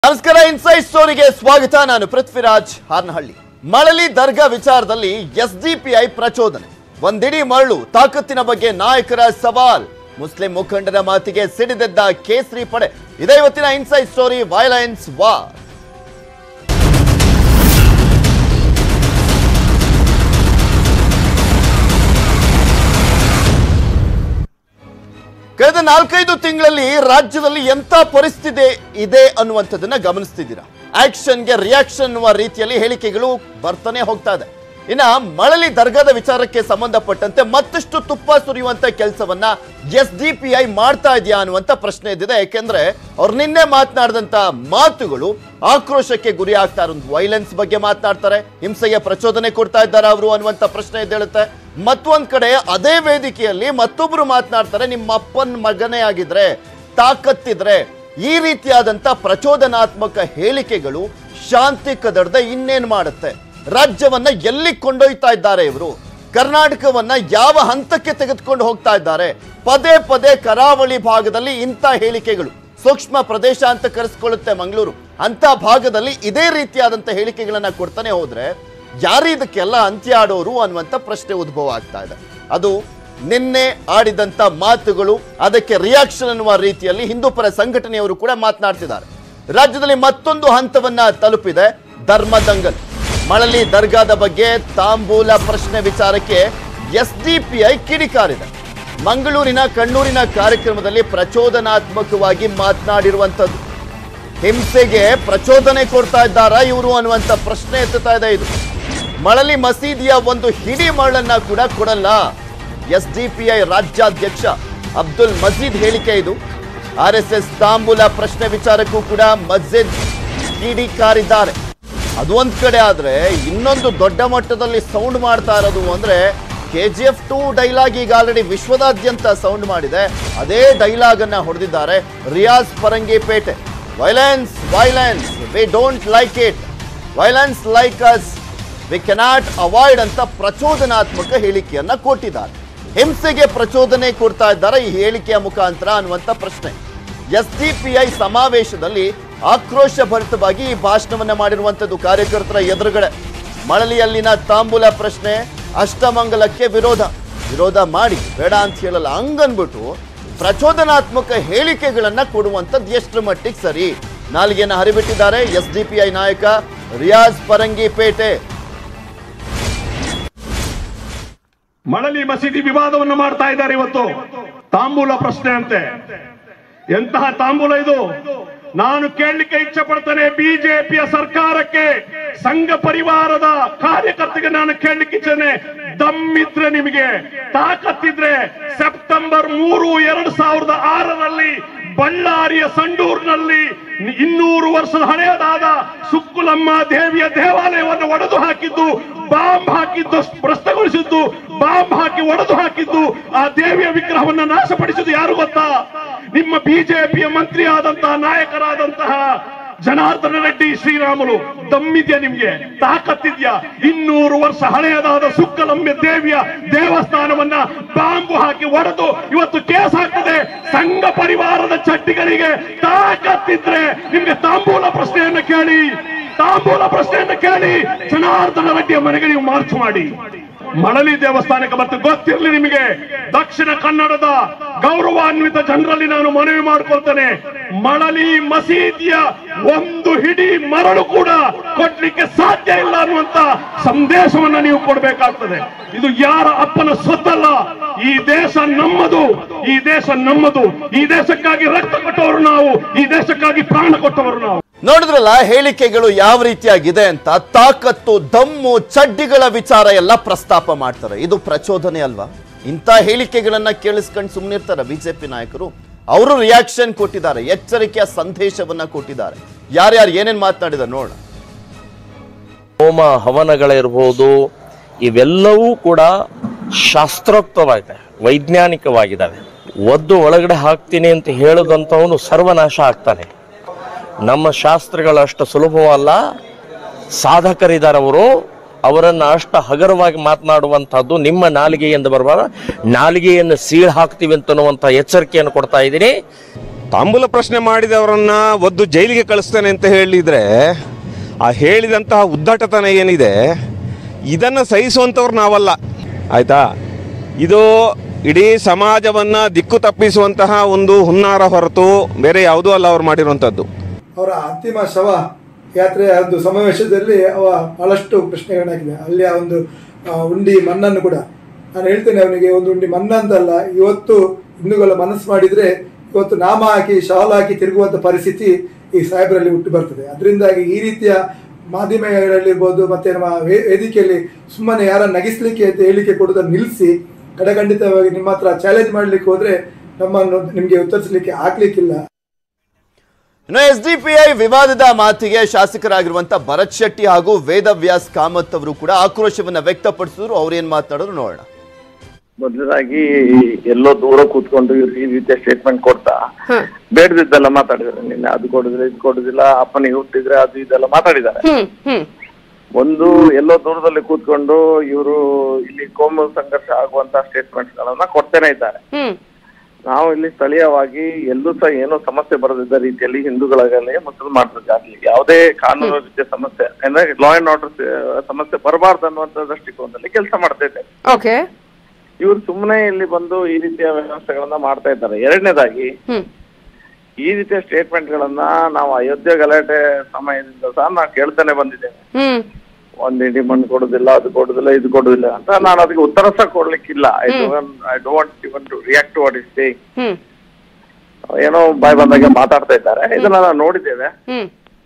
ನಮಸ್ಕಾರ ಇನ್ಸೈಡ್ ಸ್ಟೋರಿಗೆ ಸ್ವಾಗತ ನಾನು ಪೃಥ್ವಿರಾಜ್ ಹಾರ್ನಹಳ್ಳಿ ಮಳಲಿ ದರ್ಗಾ ವಿಚಾರದಲ್ಲಿ ಎಸ್ಡಿಪಿಐ ಪ್ರಚೋದನೆ ಒಂದಿಡೀ ಮರಳು ತಾಕತ್ತಿನ ಬಗ್ಗೆ ನಾಯಕರ ಸವಾಲ್ ಮುಸ್ಲಿಂ ಮುಖಂಡರ ಮಾತಿಗೆ ಸಿಡಿದೆದ್ದ ಕೇಸರಿ ಪಡೆ ಇದೇ ಇವತ್ತಿನ ಇನ್ಸೈಡ್ ಸ್ಟೋರಿ ವೈಲೆನ್ಸ್ ವಾರ್ ಕಳೆದ ನಾಲ್ಕೈದು ತಿಂಗಳಲ್ಲಿ ರಾಜ್ಯದಲ್ಲಿ ಎಂತ ಪರಿಸ್ಥಿತಿ ಇದೆ ಅನ್ನುವಂಥದ್ದನ್ನ ಗಮನಿಸ್ತಿದ್ದೀರಾ ಆಕ್ಷನ್ಗೆ ರಿಯಾಕ್ಷನ್ ಅನ್ನುವ ರೀತಿಯಲ್ಲಿ ಹೇಳಿಕೆಗಳು ಬರ್ತಾನೆ ಹೋಗ್ತಾ ಇದೆ ಇನ್ನ ಮಳಲಿ ದರ್ಗಾದ ವಿಚಾರಕ್ಕೆ ಸಂಬಂಧಪಟ್ಟಂತೆ ಮತ್ತಷ್ಟು ತುಪ್ಪ ಸುರಿಯುವಂತ ಕೆಲಸವನ್ನ ಎಸ್ ಡಿ ಪಿ ಐ ಮಾಡ್ತಾ ಇದೆಯಾ ಅನ್ನುವಂತ ಪ್ರಶ್ನೆ ಇದ್ದಿದೆ ಯಾಕೆಂದ್ರೆ ಅವ್ರು ನಿನ್ನೆ ಮಾತನಾಡಿದಂತ ಮಾತುಗಳು ಆಕ್ರೋಶಕ್ಕೆ ಗುರಿ ಆಗ್ತಾ ಇರೋ ವೈಲೆನ್ಸ್ ಬಗ್ಗೆ ಮಾತನಾಡ್ತಾರೆ ಹಿಂಸೆಗೆ ಪ್ರಚೋದನೆ ಕೊಡ್ತಾ ಇದ್ದಾರೆ ಅವರು ಅನ್ನುವಂತ ಪ್ರಶ್ನೆ ಎದ್ದೇಳುತ್ತೆ ಮತ್ತೊಂದ್ ಕಡೆ ಅದೇ ವೇದಿಕೆಯಲ್ಲಿ ಮತ್ತೊಬ್ರು ಮಾತನಾಡ್ತಾರೆ ನಿಮ್ಮ ಅಪ್ಪನ ಮಗನೇ ಆಗಿದ್ರೆ ತಾಕತ್ತಿದ್ರೆ ಈ ರೀತಿಯಾದಂತ ಪ್ರಚೋದನಾತ್ಮಕ ಹೇಳಿಕೆಗಳು ಶಾಂತಿ ಕದಡದೆ ಇನ್ನೇನ್ ಮಾಡುತ್ತೆ ರಾಜ್ಯವನ್ನ ಎಲ್ಲಿ ಕೊಂಡೊಯ್ತಾ ಇದ್ದಾರೆ ಇವರು ಕರ್ನಾಟಕವನ್ನ ಯಾವ ಹಂತಕ್ಕೆ ತೆಗೆದುಕೊಂಡು ಹೋಗ್ತಾ ಇದ್ದಾರೆ ಪದೇ ಪದೇ ಕರಾವಳಿ ಭಾಗದಲ್ಲಿ ಇಂಥ ಹೇಳಿಕೆಗಳು ಸೂಕ್ಷ್ಮ ಪ್ರದೇಶ ಅಂತ ಕರೆಸ್ಕೊಳ್ಳುತ್ತೆ ಮಂಗಳೂರು ಅಂತ ಭಾಗದಲ್ಲಿ ಇದೇ ರೀತಿಯಾದಂತ ಹೇಳಿಕೆಗಳನ್ನ ಕೊಡ್ತಾನೆ ಹೋದ್ರೆ ಯಾರು ಇದಕ್ಕೆಲ್ಲ ಅಂತ್ಯ ಆಡೋರು ಅನ್ನುವಂಥ ಪ್ರಶ್ನೆ ಉದ್ಭವ ಆಗ್ತಾ ಇದೆ ಅದು ನಿನ್ನೆ ಆಡಿದಂತ ಮಾತುಗಳು ಅದಕ್ಕೆ ರಿಯಾಕ್ಷನ್ ಅನ್ನುವ ರೀತಿಯಲ್ಲಿ ಹಿಂದೂಪರ ಸಂಘಟನೆಯವರು ಕೂಡ ಮಾತನಾಡ್ತಿದ್ದಾರೆ ರಾಜ್ಯದಲ್ಲಿ ಮತ್ತೊಂದು ಹಂತವನ್ನ ತಲುಪಿದೆ ಧರ್ಮ ದಂಗಲ್ ಮಳಲಿ ದರ್ಗಾದ ಬಗ್ಗೆ ತಾಂಬೂಲ ಪ್ರಶ್ನೆ ವಿಚಾರಕ್ಕೆ ಎಸ್ ಡಿ ಪಿ ಐ ಕಿಡಿಕಾರಿದೆ ಮಂಗಳೂರಿನ ಕಣ್ಣೂರಿನ ಕಾರ್ಯಕ್ರಮದಲ್ಲಿ ಪ್ರಚೋದನಾತ್ಮಕವಾಗಿ ಮಾತನಾಡಿರುವಂಥದ್ದು ಹಿಂಸೆಗೆ ಪ್ರಚೋದನೆ ಕೊಡ್ತಾ ಇದ್ದಾರಾ ಇವರು ಅನ್ನುವಂಥ ಪ್ರಶ್ನೆ ಎತ್ತುತ್ತಾ ಇದೆ ಇದು ಮಳಲಿ ಮಸೀದಿಯ ಒಂದು ಹಿಡಿ ಮರಳನ್ನ ಕೂಡ ಕೊಡಲ್ಲ ಎಸ್ ಡಿ ಪಿ ಐ ರಾಜ್ಯಾಧ್ಯಕ್ಷ ಅಬ್ದುಲ್ ಮಜೀದ್ ಹೇಳಿಕೆ ಇದು ಆರ್ ಎಸ್ ಎಸ್ ತಾಂಬೂಲ ಪ್ರಶ್ನೆ ವಿಚಾರಕ್ಕೂ ಕೂಡ ಮಸ್ಜಿದ್ ಕಿಡಿಕಾರಿದ್ದಾರೆ ಅದು ಒಂದ್ ಕಡೆ ಆದ್ರೆ ಇನ್ನೊಂದು ದೊಡ್ಡ ಮಟ್ಟದಲ್ಲಿ ಸೌಂಡ್ ಮಾಡ್ತಾ ಇರೋದು ಅಂದ್ರೆ K G F two dialogue ಈಗ ಆಲ್ರೆಡಿ ವಿಶ್ವದಾದ್ಯಂತ ಸೌಂಡ್ ಮಾಡಿದೆ ಅದೇ ಡೈಲಾಗ್ ಅನ್ನ ಹೊಡೆದಿದ್ದಾರೆ Riyaz Parangipete violence violence we don't like it violence like us we cannot avoid ಅಂತ ಪ್ರಚೋದನಾತ್ಮಕ ಹೇಳಿಕೆಯನ್ನ ಕೊಟ್ಟಿದ್ದಾರೆ ಹಿಂಸೆಗೆ ಪ್ರಚೋದನೆ ಕೊಡ್ತಾ ಇದ್ದಾರೆ ಈ ಹೇಳಿಕೆಯ ಮುಖಾಂತರ ಅನ್ನುವಂಥ ಪ್ರಶ್ನೆ ಎಸ್ ಡಿ ಪಿ ಐ ಸಮಾವೇಶದಲ್ಲಿ ಆಕ್ರೋಶ ಭರಿತವಾಗಿ ಈ ಭಾಷಣವನ್ನ ಮಾಡಿರುವಂತದ್ದು ಕಾರ್ಯಕರ್ತರ ಎದುರುಗಡೆ ಮಳಲಿಯಲ್ಲಿನ ತಾಂಬೂಲ ಪ್ರಶ್ನೆ ಅಷ್ಟಮಂಗಲಕ್ಕೆ ವಿರೋಧ ವಿರೋಧ ಮಾಡಿ ಬೇಡ ಅಂತ ಹೇಳಲ್ಲ ಹಂಗನ್ಬಿಟ್ಟು ಪ್ರಚೋದನಾತ್ಮಕ ಹೇಳಿಕೆಗಳನ್ನ ಕೊಡುವಂಥದ್ದು ಎಷ್ಟು ಮಟ್ಟಿಗೆ ಸರಿ ನಾಲ್ಗೆನ ಹರಿಬಿಟ್ಟಿದ್ದಾರೆ ಎಸ್ ಡಿ ಪಿ ಐ ನಾಯಕ ರಿಯಾಜ್ ಪರಂಗಿಪೇಟೆ ಮಳಲಿ ಮಸೀದಿ ವಿವಾದವನ್ನು ಮಾಡ್ತಾ ಇದ್ದಾರೆ ಇವತ್ತು ತಾಂಬೂಲ ಪ್ರಶ್ನೆ ಅಂತೆ ಎಂತಹ ತಾಂಬೂಲ ಇದು ನಾನು ಕೇಳಲಿಕ್ಕೆ ಇಚ್ಛೆ ಪಡ್ತೇನೆ ಬಿಜೆಪಿಯ ಸರ್ಕಾರಕ್ಕೆ ಸಂಘ ಪರಿವಾರದ ಕಾರ್ಯಕರ್ತರಿಗೆ ನಾನು ಕೇಳಲಿಕ್ಕೆ ಇಚ್ಛೆನೆ ದಮ್ಮಿದ್ರೆ ನಿಮಗೆ ತಾಕತ್ತಿದ್ರೆ ಸೆಪ್ಟೆಂಬರ್ ಮೂರು ಎರಡು ಸಾವಿರದ ಆರರಲ್ಲಿ ಬಳ್ಳಾರಿಯ ಸಂಡೂರಿನಲ್ಲಿ ಇನ್ನೂರು ವರ್ಷದ ಹಳೆಯದಾದ ಸುಕ್ಕುಲಮ್ಮ ದೇವಿಯ ದೇವಾಲಯವನ್ನು ಒಡೆದು ಹಾಕಿದ್ದು ಬಾಂಬ್ ಹಾಕಿದ್ದು ಭ್ರಷ್ಟಗೊಳಿಸಿದ್ದು ಬಾಂಬ್ ಹಾಕಿ ಒಡೆದು ಹಾಕಿದ್ದು ಆ ದೇವಿಯ ವಿಗ್ರಹವನ್ನು ನಾಶಪಡಿಸಿದ್ದು ಯಾರು ಗೊತ್ತಾ ನಿಮ್ಮ ಬಿಜೆಪಿಯ ಮಂತ್ರಿ ಆದಂತಹ ನಾಯಕರಾದಂತಹ ಜನಾರ್ದನ ರೆಡ್ಡಿ ಶ್ರೀರಾಮುಲು ದಮ್ಮಿದ್ಯಾ ನಿಮ್ಗೆ ತಾಕತ್ತಿದ್ಯಾ ಇನ್ನೂರು ವರ್ಷ ಹಳೆಯದಾದ ಸುಕ್ಕಲಂಬೆ ದೇವಿಯ ದೇವಸ್ಥಾನವನ್ನ ಬಾಂಬು ಹಾಕಿ ಒಡೆದು ಇವತ್ತು ಕೇಸ್ ಹಾಕ್ತದೆ ಸಂಘ ಪರಿವಾರದ ಚಡ್ಡಿಗಳಿಗೆ ತಾಕತ್ತಿದ್ರೆ ನಿಮ್ಗೆ ತಾಂಬೂಲ ಪ್ರಶ್ನೆಯನ್ನು ಕೇಳಿ ತಾಂಬೂಲ ಪ್ರಶ್ನೆಯನ್ನು ಕೇಳಿ ಜನಾರ್ದನ ರೆಡ್ಡಿಯ ಮನೆಗೆ ನೀವು ಮಾರ್ಚ್ ಮಾಡಿ ಮಳಲಿ ದೇವಸ್ಥಾನಕ್ಕೆ ಮತ್ತೆ ಗೊತ್ತಿರಲಿ ನಿಮಗೆ ದಕ್ಷಿಣ ಕನ್ನಡದ ಗೌರವಾನ್ವಿತ ಜನರಲ್ಲಿ ನಾನು ಮನವಿ ಮಾಡ್ಕೊಳ್ತೇನೆ ಮಳಲಿ ಮಸೀದಿಯ ಒಂದು ಹಿಡಿ ಮರಳು ಕೂಡ ಕೊಡ್ಲಿಕ್ಕೆ ಸಾಧ್ಯ ಇಲ್ಲ ಅನ್ನುವಂತ ಸಂದೇಶವನ್ನ ನೀವು ಕೊಡಬೇಕಾಗ್ತದೆ ಇದು ಯಾರ ಅಪ್ಪನ ಸೊತ್ತಲ್ಲ ಈ ದೇಶ ನಮ್ಮದು ಈ ದೇಶ ನಮ್ಮದು ಈ ದೇಶಕ್ಕಾಗಿ ರಕ್ತ ಕೊಟ್ಟವರು ನಾವು ಈ ದೇಶಕ್ಕಾಗಿ ಪ್ರಾಣ ಕೊಟ್ಟವರು ನಾವು ನೋಡಿದ್ರಲ್ಲ ಹೇಳಿಕೆಗಳು ಯಾವ ರೀತಿಯಾಗಿದೆ ಅಂತ ತಾಕತ್ತು ದಮ್ಮು ಚಡ್ಡಿಗಳ ವಿಚಾರ ಎಲ್ಲ ಪ್ರಸ್ತಾಪ ಮಾಡ್ತಾರೆ ಇದು ಪ್ರಚೋದನೆ ಅಲ್ವಾ ಇಂಥ ಹೇಳಿಕೆಗಳನ್ನ ಕೇಳಿಸ್ಕೊಂಡು ಸುಮ್ಮನಿರ್ತಾರ ಬಿಜೆಪಿ ನಾಯಕರು ಅವರು ರಿಯಾಕ್ಷನ್ ಕೊಟ್ಟಿದ್ದಾರೆ ಎಚ್ಚರಿಕೆಯ ಸಂದೇಶವನ್ನ ಕೊಟ್ಟಿದ್ದಾರೆ ಯಾರ್ಯಾರು ಏನೇನ್ ಮಾತನಾಡಿದ್ದಾರೆ ನೋಡ ಹೋಮ ಹವನಗಳಿರ್ಬೋದು ಇವೆಲ್ಲವೂ ಕೂಡ ಶಾಸ್ತ್ರೋಕ್ತವಾಗಿದೆ ವೈಜ್ಞಾನಿಕವಾಗಿದ್ದಾವೆ ಒದ್ದು ಒಳಗಡೆ ಹಾಕ್ತೀನಿ ಅಂತ ಹೇಳದಂಥವನು ಸರ್ವನಾಶ ಆಗ್ತಾನೆ ನಮ್ಮ ಶಾಸ್ತ್ರಗಳಷ್ಟು ಸುಲಭವಲ್ಲ ಸಾಧಕರಿದ್ದಾರೆ ಅವರು ಅವರನ್ನು ಅಷ್ಟು ಹಗರವಾಗಿ ಮಾತನಾಡುವಂಥದ್ದು ನಿಮ್ಮ ನಾಲಿಗೆಯಿಂದ ಬರಬಾರ ನಾಲಿಗೆಯನ್ನು ಸೀಳು ಹಾಕ್ತೀವಿ ಅಂತನ್ನುವಂಥ ಎಚ್ಚರಿಕೆಯನ್ನು ಕೊಡ್ತಾ ಇದ್ದೀನಿ ತಾಂಬೂಲ ಪ್ರಶ್ನೆ ಮಾಡಿದವರನ್ನ ಒದ್ದು ಜೈಲಿಗೆ ಕಳಿಸ್ತೇನೆ ಅಂತ ಹೇಳಿದ್ರೆ ಆ ಹೇಳಿದಂತಹ ಉದ್ದಟತನ ಏನಿದೆ ಇದನ್ನು ಸಹಿಸುವಂಥವ್ರು ನಾವಲ್ಲ ಆಯ್ತಾ ಇದು ಇಡೀ ಸಮಾಜವನ್ನ ದಿಕ್ಕು ತಪ್ಪಿಸುವಂತಹ ಒಂದು ಹುನ್ನಾರ ಹೊರತು ಬೇರೆ ಯಾವುದೂ ಅಲ್ಲ ಅವ್ರು ಮಾಡಿರುವಂಥದ್ದು ಅವರ ಅಂತಿಮ ಶವ ಯಾತ್ರೆಯ ಒಂದು ಸಮಾವೇಶದಲ್ಲಿ ಅವ ಬಹಳಷ್ಟು ಪ್ರಶ್ನೆಗಳನ್ನ ಹಾಕಿದೆ ಅಲ್ಲಿ ಆ ಒಂದು ಆ, ಉಂಡಿ ಮಣ್ಣನ್ನು ಕೂಡ ನಾನು ಹೇಳ್ತೇನೆ ಅವನಿಗೆ ಒಂದು ಉಂಡಿ ಮಣ್ಣಂತಲ್ಲ ಇವತ್ತು ಹಿಂದೂಗಳ ಮನಸ್ಸು ಮಾಡಿದ್ರೆ ಇವತ್ತು ನಾಮ ಹಾಕಿ ಶಾಲ್ ಹಾಕಿ ತಿರುಗುವಂಥ ಪರಿಸ್ಥಿತಿ ಈ ಸಾಹೇಬರಲ್ಲಿ ಹುಟ್ಟು ಬರ್ತದೆ ಅದರಿಂದಾಗಿ ಈ ರೀತಿಯ ಮಾಧ್ಯಮಗಳಲ್ಲಿರ್ಬೋದು ಮತ್ತೆ ನಮ್ಮ ವೇ- ವೇದಿಕೆಯಲ್ಲಿ ಸುಮ್ಮನೆ ಯಾರನ್ನ ನಗಿಸ್ಲಿಕ್ಕೆ ಅಂತ ಹೇಳಿಕೆ ಕೊಡೋದನ್ನು ನಿಲ್ಲಿಸಿ ಕಡಖಂಡಿತವಾಗಿ ನಿಮ್ಮ ಹತ್ರ ಚಾಲೆಂಜ್ ಮಾಡ್ಲಿಕ್ಕೆ ಹೋದ್ರೆ ನಮ್ಮನ್ನು ನಿಮಗೆ ಉತ್ತರಿಸಲಿಕ್ಕೆ ಆಗ್ಲಿಕ್ಕಿಲ್ಲ ಇನ್ನು ಎಸ್ ಡಿ ಪಿ ಐ ವಿವಾದದ ಮಾತಿಗೆ ಶಾಸಕರಾಗಿರುವಂತ ಭರತ್ ಶೆಟ್ಟಿ ಹಾಗೂ ವೇದವ್ಯಾಸ್ ಕಾಮತ್ ಅವರು ಕೂಡ ಆಕ್ರೋಶವನ್ನ ವ್ಯಕ್ತಪಡಿಸಿದ್ರು ಅವ್ರು ಏನ್ ಮಾತನಾಡಿದ್ರು ನೋಡೋಣ ಮೊದಲಾಗಿ ಎಲ್ಲೋ ದೂರ ಕೂತ್ಕೊಂಡು ಇವ್ರು ಈ ರೀತಿಯ ಸ್ಟೇಟ್ಮೆಂಟ್ ಕೊಡ್ತಾ ಬೇಡದಿದ್ದೆಲ್ಲ ಮಾತಾಡಿದ್ದಾರೆ ನಿನ್ನೆ ಅದು ಕೊಡುದಿಲ್ಲ ಇದು ಕೊಡುದಿಲ್ಲ ಅಪ್ಪನಿಗೆ ಹುಟ್ಟಿದ್ರೆ ಅದು ಇದೆಲ್ಲ ಮಾತಾಡಿದ್ದಾರೆ ಹ್ಮ್ ಹ್ಮ್ ಒಂದು ಎಲ್ಲೋ ದೂರದಲ್ಲಿ ಕೂತ್ಕೊಂಡು ಇವರು ಇಲ್ಲಿ ಕೋಮು ಸಂಘರ್ಷ ಆಗುವಂತ ಸ್ಟೇಟ್ಮೆಂಟ್ಸ್ ಗಳನ್ನ ಕೊಡ್ತೇನೆ ಇದ್ದಾರೆ ಹ್ಮ್ ನಾವು ಇಲ್ಲಿ ಸ್ಥಳೀಯವಾಗಿ ಎಲ್ಲೂ ಸಹ ಏನೋ ಸಮಸ್ಯೆ ಬರದಿದ್ದ ರೀತಿಯಲ್ಲಿ ಹಿಂದೂಗಳಾಗಲಿ ಮುಸಲ್ಮಾನರಿಗಾಗಲಿ ಯಾವುದೇ ಕಾನೂನು ರೀತಿಯ ಸಮಸ್ಯೆ ಅಂದ್ರೆ ಲಾ ಅಂಡ್ ಆರ್ಡರ್ ಸಮಸ್ಯೆ ಬರಬಾರ್ದು ಅನ್ನುವಂತ ದೃಷ್ಟಿಕೋನದಲ್ಲಿ ಕೆಲಸ ಮಾಡ್ತಾ ಇದ್ದೇವೆ ಓಕೆ ಇವರು ಸುಮ್ಮನೆ ಇಲ್ಲಿ ಬಂದು ಈ ರೀತಿಯ ವ್ಯವಸ್ಥೆಗಳನ್ನ ಮಾಡ್ತಾ ಇದ್ದಾರೆ ಎರಡನೇದಾಗಿ ಹ್ಮ್ ಈ ರೀತಿಯ ಸ್ಟೇಟ್ಮೆಂಟ್ ಗಳನ್ನ ನಾವು ಅಯೋಧ್ಯೆ ಗಲಾಟೆ ಸಮಯದಿಂದ ಸಹ ನಾವು ಕೇಳ್ತಾನೆ ಬಂದಿದ್ದೇವೆ ಹ್ಮ್ ಒಂದ್ ಇಡಿ ಮಣ್ಣು ಕೊಡುದಿಲ್ಲ ಅದು ಕೊಡುದಿಲ್ಲ ಇದು ಕೊಡುದಿಲ್ಲ ಅಂತ ನಾನು ಅದಕ್ಕೆ ಉತ್ತರ ಸಹ ಕೊಡ್ಲಿಕ್ಕಿಲ್ಲ I don't I don't even to react to what is saying hmm ಏನೋ ಬಾಯ್ ಬಂದಾಗೆ ಮಾತಾಡ್ತಾ ಇದ್ದಾರೆ ಇದನ್ನ ನಾವು ನೋಡಿದ್ದೇವೆ ಹ್ಮ್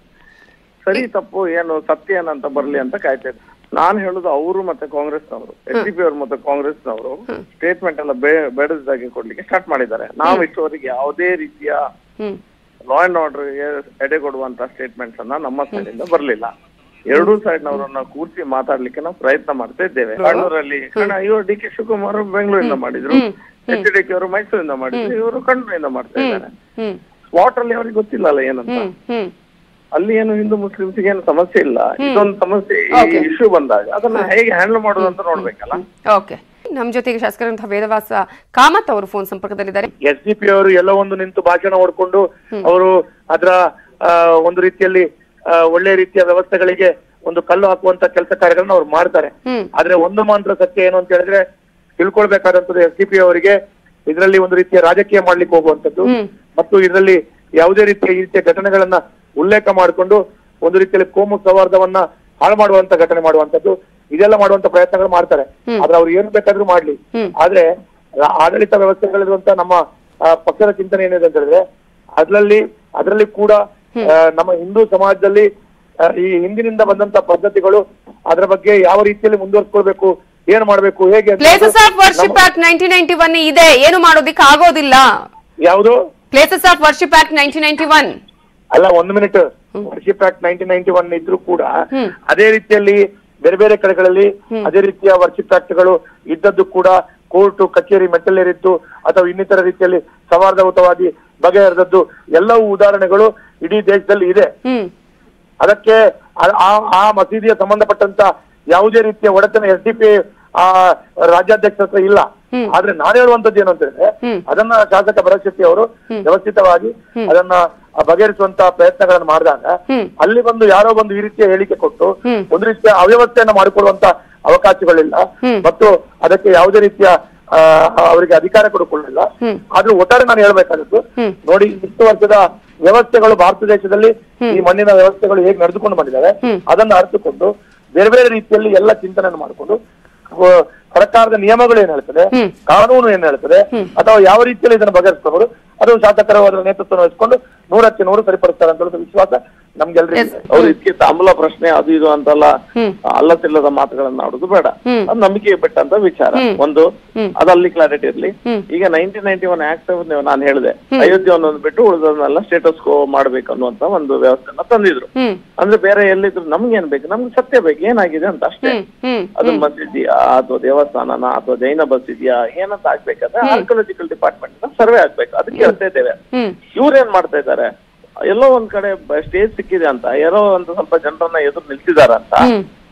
ಸರಿ ತಪ್ಪು ಏನು ಸತ್ಯ ಏನಂತ ಬರ್ಲಿ ಅಂತ ಕಾಯ್ತಾ ಇದ್ದೆ ನಾನು ಹೇಳುದು ಅವರು ಮತ್ತೆ ಕಾಂಗ್ರೆಸ್ನವರು ಎಸ್ ಡಿ ಪಿ ಅವರು ಮತ್ತೆ ಕಾಂಗ್ರೆಸ್ನವರು ಸ್ಟೇಟ್ಮೆಂಟ್ ಎಲ್ಲ ಬೇ- ಬೇಡದಾಗಿ ಕೊಡ್ಲಿಕ್ಕೆ ಸ್ಟಾರ್ಟ್ ಮಾಡಿದ್ದಾರೆ ನಾವು ಇಷ್ಟವರೆಗೆ ಯಾವುದೇ ರೀತಿಯ ಹ್ಮ್ ಲಾ ಅಂಡ್ ಆರ್ಡರ್ ಎಡೆ ಕೊಡುವಂತ ಸ್ಟೇಟ್ಮೆಂಟ್ಸ್ ಅನ್ನ ನಮ್ಮ ಸೈಡ್ ಇಂದ ಬರ್ಲಿಲ್ಲ ಎರಡೂ ಸೈಡ್ ನವರನ್ನ ಕೂರಿಸಿ ಮಾತಾಡ್ಲಿಕ್ಕೆ ನಾವು ಪ್ರಯತ್ನ ಮಾಡ್ತಾ ಇದ್ದೇವೆ ಕಣ್ಣೂರಲ್ಲಿ ಇವರು ಡಿ ಕೆ ಶಿವಕುಮಾರ್ ಬೆಂಗಳೂರಿಂದ ಮಾಡಿದ್ರು ಎಚ್ ಡಿ ಕೆ ಅವರು ಮೈಸೂರಿಂದ ಮಾಡಿದ್ರು ಇವರು ಕಣ್ಣೂರಿಂದ ಮಾಡ್ತಾ ಇದ್ದಾರೆ ಹ್ಮ್ ಸ್ಪಾಟ್ ಅಲ್ಲಿ ಅವ್ರಿಗೆ ಗೊತ್ತಿಲ್ಲಲ್ಲ ಏನಂತ ಹ್ಮ್ ಹ್ಮ್ ಅಲ್ಲಿ ಏನು ಹಿಂದೂ ಮುಸ್ಲಿಮ್ಸ್ಗೆ ಏನು ಸಮಸ್ಯೆ ಇಲ್ಲ ಇದೊಂದು ಸಮಸ್ಯೆ Okay. ಇಶ್ಯೂ ಬಂದಾಗ ಅದನ್ನ ಹೇಗೆ ಹ್ಯಾಂಡಲ್ ಮಾಡೋದು ಅಂತ ನೋಡ್ಬೇಕಲ್ಲ ಓಕೆ ನಮ್ ಜೊತೆಗೆ ಶಾಸಕರಂತಹ ವೇದವಾಸ ಕಾಮತ್ ಅವರು ಫೋನ್ ಸಂಪರ್ಕದಲ್ಲಿದ್ದಾರೆ ಎಸ್ ಡಿ ಪಿ ಅವರು ಎಲ್ಲೋ ಒಂದು ನಿಂತು ಭಾಷಣ ಹೊಡ್ಕೊಂಡು ಅವರು ಅದರ ಆ, ಒಂದು ರೀತಿಯಲ್ಲಿ ಆ, ಒಳ್ಳೆ ರೀತಿಯ ವ್ಯವಸ್ಥೆಗಳಿಗೆ ಒಂದು ಕಲ್ಲು ಹಾಕುವಂತ ಕೆಲಸ ಕಾರ್ಯಗಳನ್ನ ಅವ್ರು ಮಾಡ್ತಾರೆ ಹ್ಮ್. ಆದ್ರೆ ಒಂದು ಮಾತ್ರ ಸತ್ಯ ಏನು ಅಂತ ಹೇಳಿದ್ರೆ ತಿಳ್ಕೊಳ್ಬೇಕಾದಂತದ್ದು ಎಸ್ ಡಿ ಪಿ ಅವರಿಗೆ ಇದರಲ್ಲಿ ಒಂದು ರೀತಿಯ ರಾಜಕೀಯ ಮಾಡ್ಲಿಕ್ಕೆ ಹೋಗುವಂತದ್ದು ಹ್ಮ್. ಮತ್ತು ಇದರಲ್ಲಿ ಯಾವುದೇ ರೀತಿಯ ಈ ರೀತಿಯ ಘಟನೆಗಳನ್ನ ಉಲ್ಲೇಖ ಮಾಡಿಕೊಂಡು ಒಂದು ರೀತಿಯಲ್ಲಿ ಕೋಮು ಸೌಹಾರ್ದವನ್ನ ಹಾಳು ಮಾಡುವಂತ ಘಟನೆ ಮಾಡುವಂತದ್ದು ಇದೆಲ್ಲ ಮಾಡುವಂತ ಪ್ರಯತ್ನಗಳು ಮಾಡ್ತಾರೆ ಆದ್ರೆ ಅವ್ರು ಏನು ಬೇಕಾದ್ರೂ ಮಾಡ್ಲಿ ಆದ್ರೆ ರಾ- ಆಡಳಿತ ವ್ಯವಸ್ಥೆಗಳಿರುವಂತ ನಮ್ಮ ಆ, ಪಕ್ಷದ ಚಿಂತನೆ ಏನಿದೆ ಅಂತ ಹೇಳಿದ್ರೆ ಅದ್ರಲ್ಲಿ ಅದರಲ್ಲಿ ಕೂಡ ಆ, ನಮ್ಮ ಹಿಂದೂ ಸಮಾಜದಲ್ಲಿ ಆ, ಈ ಹಿಂದಿನಿಂದ ಬಂದಂತ ಪದ್ಧತಿಗಳು ಅದರ ಬಗ್ಗೆ ಯಾವ ರೀತಿಯಲ್ಲಿ ಮುಂದುವರ್ಸ್ಕೊಳ್ಬೇಕು ಏನ್ ಮಾಡ್ಬೇಕು ಹೇಗೆ ಅಂತ ಪ್ಲೇಸಸ್ ಆಫ್ ವರ್ಷಿಪ್ ನಮ್ಮ- ಆಕ್ಟ್ ನೈನ್ಟೀನ್ ನೈನ್ಟಿ ಒನ್ ಇದೆ ಏನು ಮಾಡೋದಿಕ್ಕೆ ಆಗೋದಿಲ್ಲ ಯಾವುದು places of worship act nineteen ninety one ಅಲ್ಲ ಒಂದು minute worship act nineteen ninety one ಇದ್ರು ಕೂಡ ಅದೇ ರೀತಿಯಲ್ಲಿ ಬೇರೆ ಬೇರೆ ಕಡೆಗಳಲ್ಲಿ ಅದೇ ರೀತಿಯ ವರ್ಷಿಪ್ ಗಳು ಇದ್ದದ್ದು ಕೂಡ ಕೋರ್ಟ್ ಕಚೇರಿ ಮೆಟ್ಟಲೇರಿದ್ದು ಅಥವಾ ಇನ್ನಿತರ ರೀತಿಯಲ್ಲಿ ಸೌಹಾರ್ದಯುತವಾಗಿ ಬಗೆಹರಿದದ್ದು ಎಲ್ಲವೂ ಉದಾಹರಣೆಗಳು ಇಡೀ ದೇಶದಲ್ಲಿ ಇದೆ ಹ್ಮ್ ಅದಕ್ಕೆ ಆ- ಆ ಆ ಮಸೀದಿಯ ಸಂಬಂಧಪಟ್ಟಂತ ಯಾವುದೇ ರೀತಿಯ ಒಡೆತನ ಎಸ್ ಡಿ ಪಿ ಆ ರಾಜ್ಯಾಧ್ಯಕ್ಷ ಹತ್ರ ಇಲ್ಲ ಆದ್ರೆ ನಾನು ಹೇಳುವಂತದ್ದು ಏನು ಅಂತ ಹೇಳಿದ್ರೆ ಅದನ್ನ ಶಾಸಕ ಭರತ್ ಶೆಟ್ಟಿ ಅವರು ವ್ಯವಸ್ಥಿತವಾಗಿ ಅದನ್ನ ಬಗೆಹರಿಸುವಂತ ಪ್ರಯತ್ನಗಳನ್ನು ಮಾಡಿದಾಗ ಅಲ್ಲಿ ಬಂದು ಯಾರೋ ಬಂದು ಈ ರೀತಿಯ ಹೇಳಿಕೆ ಕೊಟ್ಟು ಒಂದು ರೀತಿಯ ಅವ್ಯವಸ್ಥೆಯನ್ನ ಮಾಡಿಕೊಳ್ಳುವಂತ ಅವಕಾಶಗಳಿಲ್ಲ ಮತ್ತು ಅದಕ್ಕೆ ಯಾವುದೇ ರೀತಿಯ ಆ, ಅವರಿಗೆ ಅಧಿಕಾರ ಕೊಡಿಕೊಳ್ಳಿಲ್ಲ ಆದ್ರೂ ಒಟ್ಟಾರೆ ನಾನು ಹೇಳ್ಬೇಕಾದದ್ದು ನೋಡಿ ಇಷ್ಟು ವರ್ಷದ ವ್ಯವಸ್ಥೆಗಳು ಭಾರತ ದೇಶದಲ್ಲಿ ಈ ಮಣ್ಣಿನ ವ್ಯವಸ್ಥೆಗಳು ಹೇಗೆ ನಡೆದುಕೊಂಡು ಬಂದಿದ್ದಾವೆ ಅದನ್ನ ಅರಿತುಕೊಂಡು ಬೇರೆ ಬೇರೆ ರೀತಿಯಲ್ಲಿ ಎಲ್ಲ ಚಿಂತನೆಯನ್ನು ಮಾಡಿಕೊಂಡು ಅಹ್, ಸರ್ಕಾರದ ನಿಯಮಗಳು ಏನ್ ಹೇಳ್ತದೆ ಕಾನೂನು ಏನ್ ಹೇಳ್ತದೆ ಅಥವಾ ಯಾವ ರೀತಿಯಲ್ಲಿ ಇದನ್ನು ಬಗೆಹರಿಸ್ಕೋಬಹುದು ಅದು ಶಾಸಕರು ಅದರ ನೇತೃತ್ವ ವಹಿಸಿಕೊಂಡು ನೂರಕ್ಕೆ ನೂರು ಸರಿಪಡಿಸ್ತಾರೆ ಅಂತ ಹೇಳುವ ವಿಶ್ವಾಸ ನಮ್ಗೆಲ್ರಿಗೂ ಇದೆ. ಅವ್ರು ಇದಕ್ಕೆ ತಾಂಬೂಲ ಪ್ರಶ್ನೆ ಅದು ಇದು ಅಂತೆಲ್ಲ ಅಲ್ಲತಿಲ್ಲದ ಮಾತುಗಳನ್ನ ಆಡುದು ಬೇಡ ಅದು ನಂಬಿಕೆ ಬಿಟ್ಟಂತ ವಿಚಾರ ಒಂದು ಅದು ಅಲ್ಲಿ ಕ್ಲಾರಿಟಿ ಇರ್ಲಿ ಈಗ ನೈನ್ಟೀನ್ ನೈನ್ಟಿ ಒನ್ ಆಕ್ಟ್ ನಾನು ಹೇಳಿದೆ ಅಯೋಧ್ಯೆಯನ್ನು ಬಿಟ್ಟು ಉಳಿದನ್ನೆಲ್ಲ ಸ್ಟೇಟಸ್ ಕೋ ಮಾಡ್ಬೇಕು ಅನ್ನುವಂತ ಒಂದು ವ್ಯವಸ್ಥೆನ ತಂದಿದ್ರು ಅಂದ್ರೆ ಬೇರೆ ಎಲ್ಲಿದ್ರು ನಮ್ಗೇನ್ ಬೇಕು ನಮ್ಗೆ ಸತ್ಯ ಬೇಕು ಏನಾಗಿದೆ ಅಂತ ಅಷ್ಟೇ ಹ್ಮ್ ಅದು ಮಸೀದಿಯಾ ಅಥವಾ ದೇವಸ್ಥಾನನ ಅಥವಾ ಜೈನ ಬಸ್ ಇದೆಯಾ ಏನಂತ ಆಗ್ಬೇಕಾದ್ರೆ ಆರ್ಕಿಯಾಲಜಿಕಲ್ ಡಿಪಾರ್ಟ್ಮೆಂಟ್ ಸರ್ವೆ ಆಗ್ಬೇಕು ಅದಕ್ಕೆ ಹೇಳ್ತಾ ಇದ್ದೇವೆ ಹ್ಮ್. ಇವ್ರೇನ್ ಮಾಡ್ತಾ ಇದ್ದಾರೆ ಎಲ್ಲೋ ಒಂದ್ ಕಡೆ ಸ್ಟೇಜ್ ಸಿಕ್ಕಿದೆ ಅಂತ ಯಾರೋ ಒಂದು ಸ್ವಲ್ಪ ಜನರನ್ನ ಎದುರು ನಿಲ್ಸಿದಾರ ಅಂತ